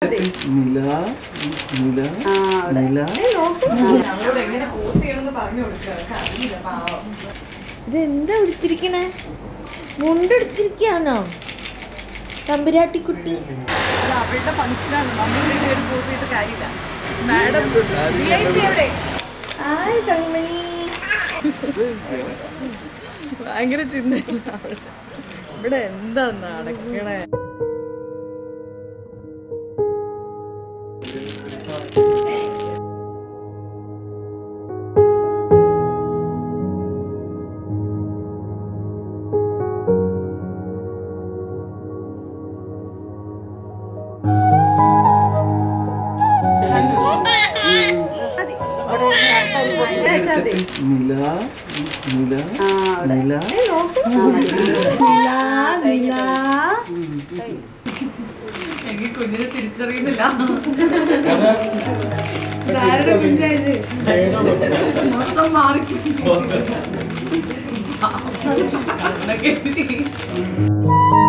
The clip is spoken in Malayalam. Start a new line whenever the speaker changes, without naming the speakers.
നില നില നില
അവളോട് എങ്ങനെ പോസ് ചെയ്യണമെന്ന് പറഞ്ഞു കൊടുക്കുക അറിയില്ല പാവം
ഇതെന്താ ഉടുത്തിരിക്കണേ മുണ്ടെടുത്തിരിക്കാണോ തമ്പുരാട്ടിക്കുട്ടി
ഇത് അവളുടെ ഫംഗ്ഷനാണ് നമ്മൾ വേണ്ടി ഒരു പോസ് ചെയ്ത കാര്യമില്ല മാഡം എവിടെ
ആയ് തങ്മണി
ഭയങ്കര ചിന്തയില്ല അവള് ഇവിടെ എന്താ നടക്കണേ
നില നില നില
എനിക്ക് കുഞ്ഞിനെ തിരിച്ചറിയുന്നില്ല ഇതാരുടെ കുഞ്ഞായത്? മൊത്തം മാറി കണ്ണൊക്കെ